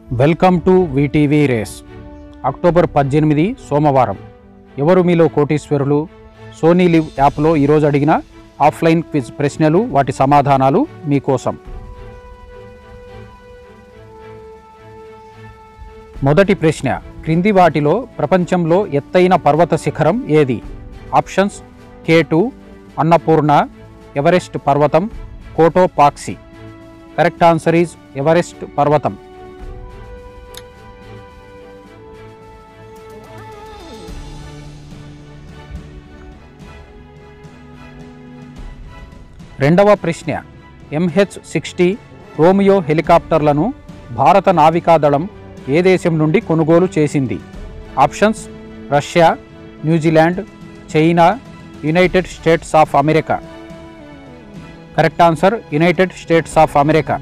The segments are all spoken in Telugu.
welcome to VTV race October పద్దెనిమిది సోమవారం ఎవరు మీలో కోటీశ్వరులు సోనీ లివ్ యాప్లో ఈరోజు అడిగిన ఆఫ్లైన్ క్విజ్ ప్రశ్నలు వాటి సమాధానాలు మీకోసం మొదటి ప్రశ్న క్రింది వాటిలో ప్రపంచంలో ఎత్తైన పర్వత శిఖరం ఏది options K two Annapurna Everest పర్వతం Cotopaxi correct answer is Everest పర్వతం రెండవ ప్రశ్న ఎంహెచ్ సిక్స్టీ రోమియో హెలికాప్టర్లను భారత నావికాదళం ఏ దేశం నుండి కొనుగోలు చేసింది options Russia New Zealand China United States of America correct answer United States of America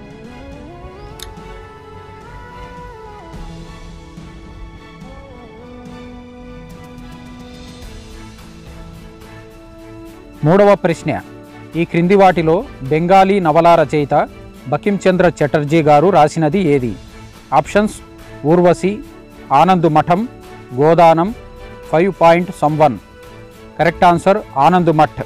మూడవ ప్రశ్న ఈ క్రింది వాటిలో బెంగాలీ నవలా రచయిత బకించంద్ర చటర్జీ గారు రాసినది ఏది options Urvashi Anand Math Godaan five point someone correct answer Anand Math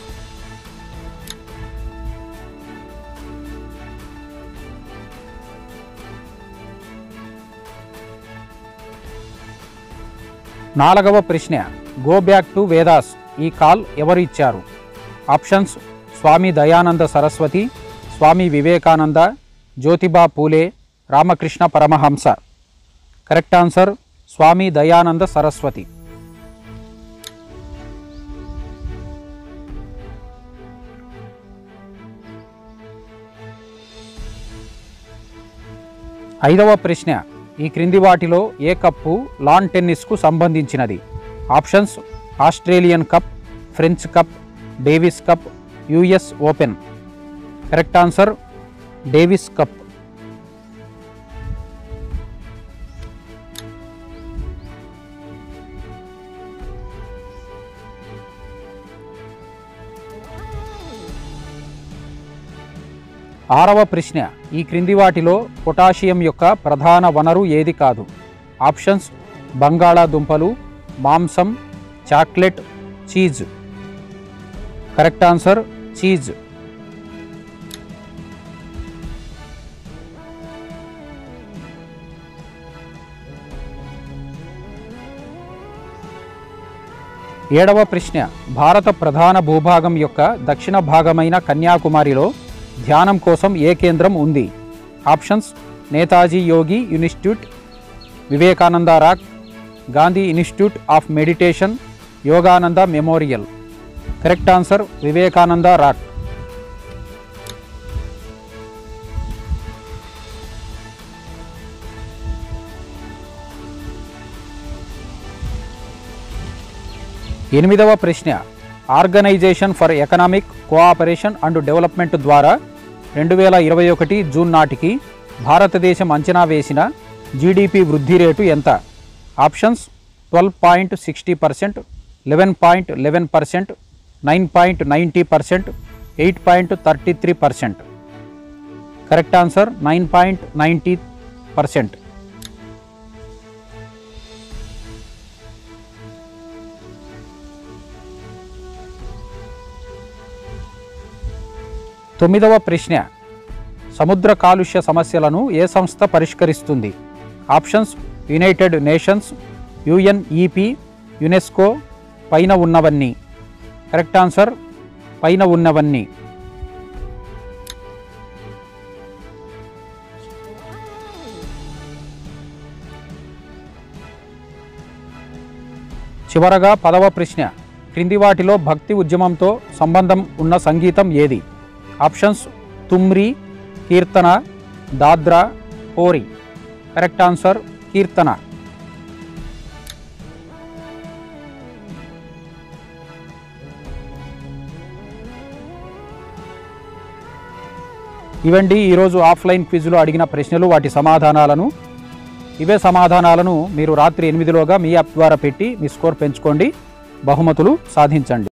నాలుగవ ప్రశ్న గో బ్యాక్ టు వేదాస్ ఈ కాల్ ఎవరు ఇచ్చారు options Swami Dayananda Saraswati Swami Vivekananda Jyotiba Phule Ramakrishna Paramahamsa correct answer Swami Dayananda Saraswati ఐదవ ప్రశ్న ఈ క్రింది వాటిలో ఏ కప్పు లాన్ టెన్నిస్కు సంబంధించినది options Australian cup French cup Davis cup US open correct answer Davis cup ఆరవ ప్రశ్న ఈ క్రింది వాటిలో పొటాషియం యొక్క ప్రధాన వనరు ఏది కాదు ఆప్షన్స్ బంగాళాదుంపలు మాంసం chocolate cheese correct answer cheese ఏడవ ప్రశ్న భారత ప్రధాన భూభాగం యొక్క దక్షిణ భాగమైన కన్యాకుమారిలో ధ్యానం కోసం ఏ కేంద్రం ఉంది options Netaji Yogi institute Vivekananda rock Gandhi institute of meditation Yogananda memorial correct answer Vivekananda rock ఎనిమిదవ ప్రశ్న organisation for economic cooperation and development ద్వారా రెండు వేల ఇరవై ఒకటి జూన్ నాటికి భారతదేశం అంచనా వేసిన జీడిపి వృద్ధి రేటు ఎంత options twelve point sixty percent eleven point eleven percent nine point ninety percent eight point thirty three percent correct answer nine point ninety percent తొమ్మిదవ ప్రశ్న సముద్ర కాలుష్య సమస్యలను ఏ సంస్థ పరిష్కరిస్తుంది options united nations UNEP UNESCO పైన ఉన్నవన్నీ కరెక్ట్ ఆన్సర్ పైన ఉన్నవన్నీ చివరగా పదవ ప్రశ్న క్రింది వాటిలో భక్తి ఉద్యమంతో సంబంధం ఉన్న సంగీతం ఏది ఆప్షన్స్ తుమ్రి కీర్తన దాద్రా కోరి కరెక్ట్ ఆన్సర్ కీర్తన ఇవండి ఈరోజు ఆఫ్లైన్ క్విజ్లో అడిగిన ప్రశ్నలు వాటి సమాధానాలను ఇవే సమాధానాలను మీరు రాత్రి ఎనిమిదిలోగా మీ యాప్ ద్వారా పెట్టి మీ స్కోర్ పెంచుకోండి బహుమతులు సాధించండి